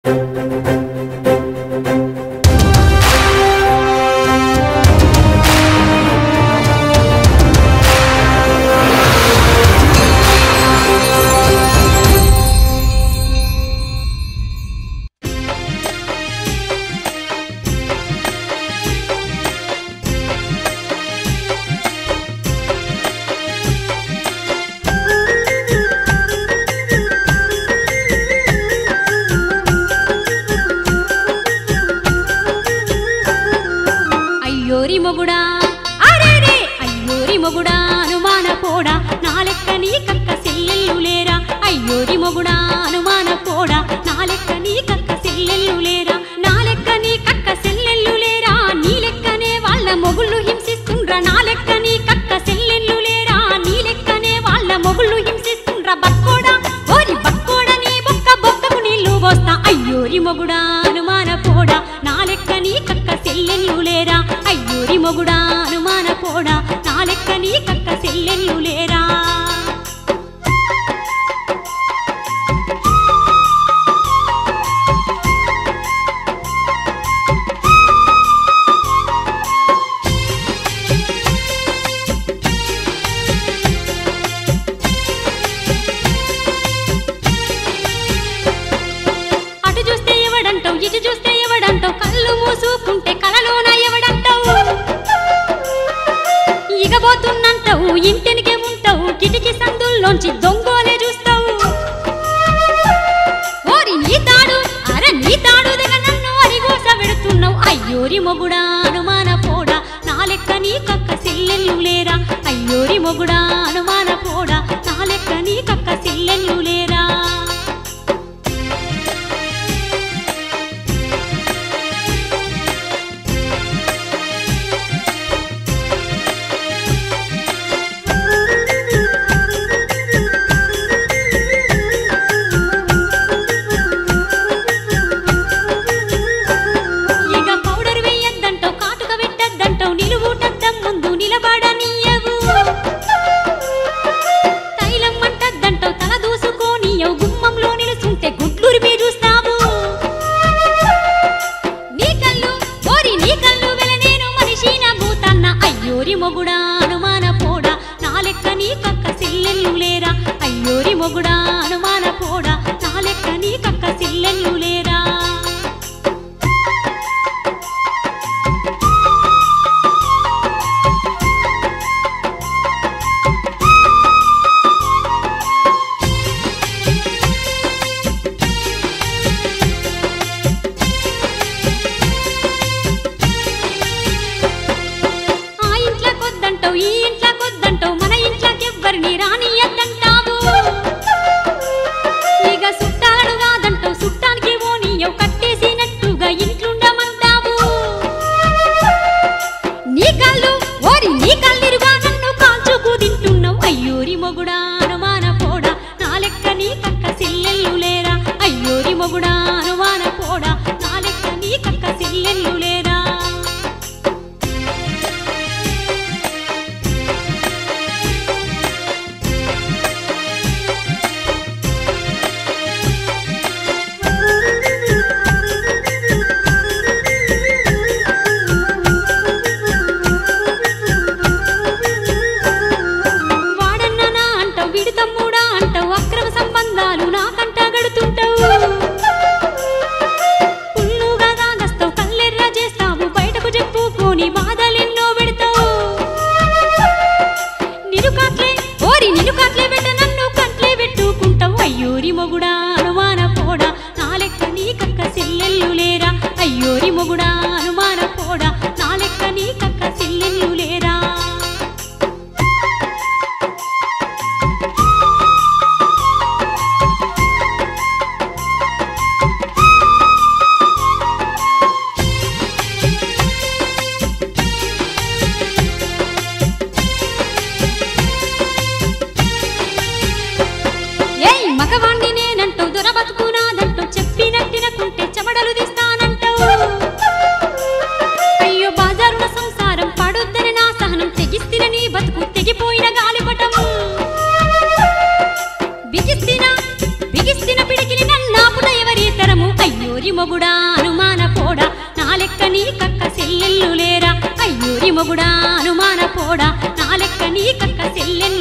అయ్యోరి మొగుడా అరేరే అయ్యోరి మొగుడా అనుమాన పోడా నా లెక్క నీ కక్క సెల్లెల్లు లేరా అయ్యోరి మొగుడా అనుమాన పోడా నా లెక్క నీ కక్క సెల్లెల్లు లేరా నా లెక్క నీ కక్క సెల్లెల్లు లేరా నీ లెక్కనే వాళ్ళ మొగుళ్ళు హింసిస్తుండ్రా నా లెక్క నీ కక్క సెల్లెల్లు లేరా నీ లెక్కనే వాళ్ళ మొగుళ్ళు హింసిస్తుండ్రా బక్కోడా ఓరి బక్కోడా నీ బొక్క బొక్కకు నీళ్లు పోస్తా అయ్యోరి మొగుడా అనుమాన పోడా నా లెక్క నీ కక్క సెల్లెల్లు లేరా అయ్యోరి మొగుడా అనుమాన పోడా నా లెక్క నీ కక్క సెల్లెల్లు లేరా అటు చూస్తే ఎవడంటావు ఇటు చూస్తే ఎవడంటావు కళ్ళు మూసుకుంటే కలలోన ఎవడంటావు ఇగబోతున్నంటావు ఇంటినికే ఉంటావు కిటికీ సందుల్లోంచి దొంగోలే చూస్తావు ఓరి నీ తాడు అరే నీ తాడు దగ్గర నన్ను అరిగోస పెడుతున్నావు అయ్యోరి మొగుడా అనుమాన పోడా నా లెక్క నీ కక్క సిల్లెల్లు లేరా అయ్యోరి మొగుడా అనుమాన పోడా నా లెక్క నీ కక్క సిల్లెల్లు లేరా ఇక పౌడర్ వెయ్యద్దంటావు కాటుక పెట్టద్దంటావు నిలువుటద్దం ముందు నిలబడనీయవు అయ్యోరి మొగుడా అనుమాన పోడా నా లెక్క నీ కక్క సెల్లెళ్ళు లేరా అయ్యోరి మొగుడా అనుమాన పోడా నా లెక్క నీ కక్క సెల్లెళ్ళు